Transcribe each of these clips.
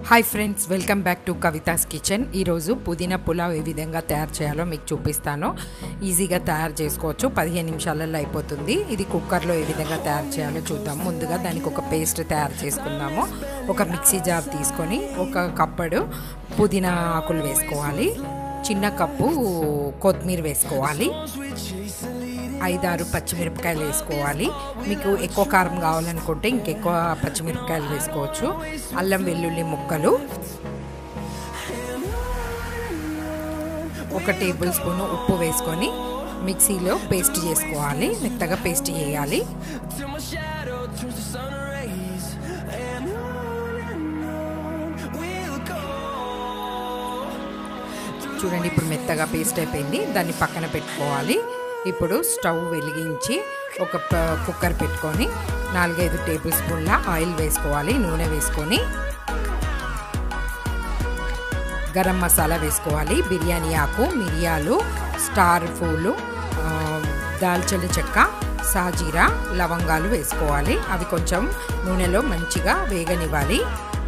hi friends welcome back to Kavitha's kitchen ఈరోజు పుదీనా పులావ్ ఏ విధంగా తయారు చేయాలో మీకు చూపిస్తాను ఈజీగా తయారు చేసుకోవచ్చు పదిహేను నిమిషాలలో అయిపోతుంది ఇది కుక్కర్లో ఏ విధంగా తయారు చేయాలో చూద్దాం ముందుగా దానికి ఒక పేస్ట్ తయారు చేసుకుందాము ఒక మిక్సీ జార్ తీసుకొని ఒక కప్పడు పుదీనా ఆకులు వేసుకోవాలి చిన్న కప్పు కొత్తిమీర వేసుకోవాలి ఐదారు పచ్చిమిరపకాయలు వేసుకోవాలి మీకు ఎక్కువ కారం కావాలనుకుంటే ఇంకెక్కువ పచ్చిమిరపకాయలు వేసుకోవచ్చు అల్లం వెల్లుల్లి ముక్కలు ఒక టేబుల్ స్పూన్ ఉప్పు వేసుకొని మిక్సీలో పేస్ట్ చేసుకోవాలి మెత్తగా పేస్ట్ చేయాలి చూడండి ఇప్పుడు మెత్తగా పేస్ట్ అయిపోయింది దాన్ని పక్కన పెట్టుకోవాలి ఇప్పుడు స్టవ్ వెలిగించి ఒక కుక్కర్ పెట్టుకొని నాలుగైదు టేబుల్ స్పూన్ల ఆయిల్ వేసుకోవాలి నూనె వేసుకొని గరం మసాలా వేసుకోవాలి బిర్యానీ ఆకు మిరియాలు స్టార్ పూలు దాల్చలి చెక్క సాజీరా లవంగాలు వేసుకోవాలి అవి కొంచెం నూనెలో మంచిగా వేగనివ్వాలి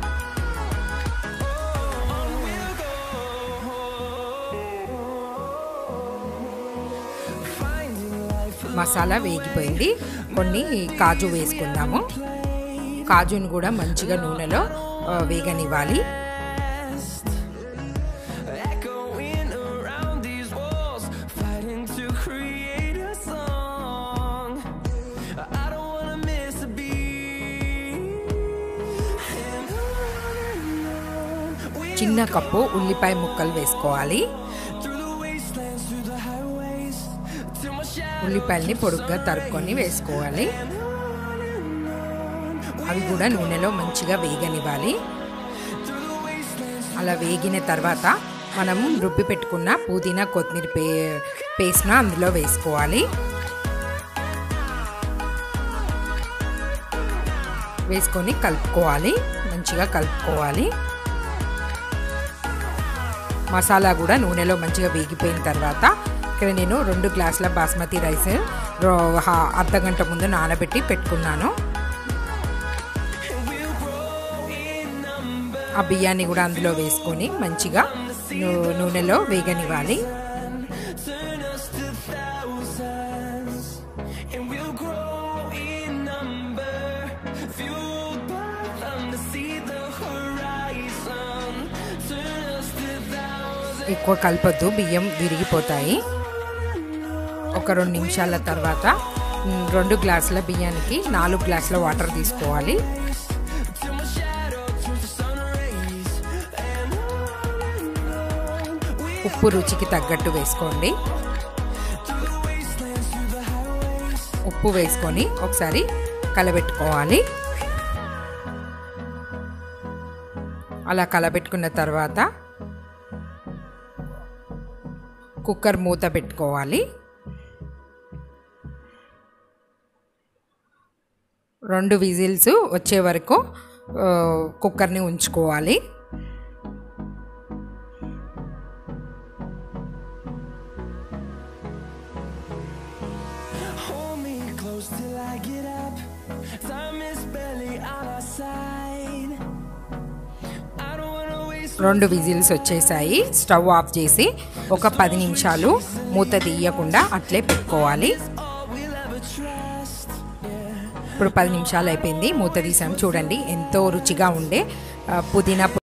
మసాలా వేగిపోయింది కొన్ని కాజు వేసుకుందాము కాజును కూడా మంచిగా నూనెలో వేగనివ్వాలి చిన్న కప్పు ఉల్లిపాయ ముక్కలు వేసుకోవాలి ఉల్లిపాయల్ని పొడుగ్గా తరుక్కొని వేసుకోవాలి అవి కూడా నూనెలో మంచిగా వేగనివ్వాలి అలా వేగిన తర్వాత మనం రుబ్బి పెట్టుకున్న పుదీనా కొత్తిమీర పే పేస్ట్ను అందులో వేసుకోవాలి వేసుకొని కలుపుకోవాలి మంచిగా కలుపుకోవాలి మసాలా కూడా నూనెలో మంచిగా వేగిపోయిన తర్వాత ఇక్కడ నేను రెండు గ్లాసుల బాస్మతి రైస్ అర్ధ గంట ముందు నానబెట్టి పెట్టుకున్నాను ఆ బియ్యాన్ని కూడా అందులో వేసుకొని మంచిగా నూనెలో వేగనివ్వాలి ఎక్కువ కలపొద్దు బియ్యం విరిగిపోతాయి ఒక రెండు నిమిషాల తర్వాత రెండు గ్లాసుల బియ్యానికి నాలుగు గ్లాసుల వాటర్ తీసుకోవాలి ఉప్పు రుచికి తగ్గట్టు వేసుకోండి ఉప్పు వేసుకొని ఒకసారి కలబెట్టుకోవాలి అలా కలబెట్టుకున్న తర్వాత కుక్కర్ మూత పెట్టుకోవాలి రెండు విజిల్స్ వచ్చే వరకు కుక్కర్ని ఉంచుకోవాలి రెండు విజిల్స్ వచ్చేసాయి స్టవ్ ఆఫ్ చేసి ఒక పది నిమిషాలు మూత తీయకుండా అట్లే పెట్టుకోవాలి ఇప్పుడు పది నిమిషాలు అయిపోయింది మూత తీసాం చూడండి ఎంతో రుచిగా ఉండే పుదీనా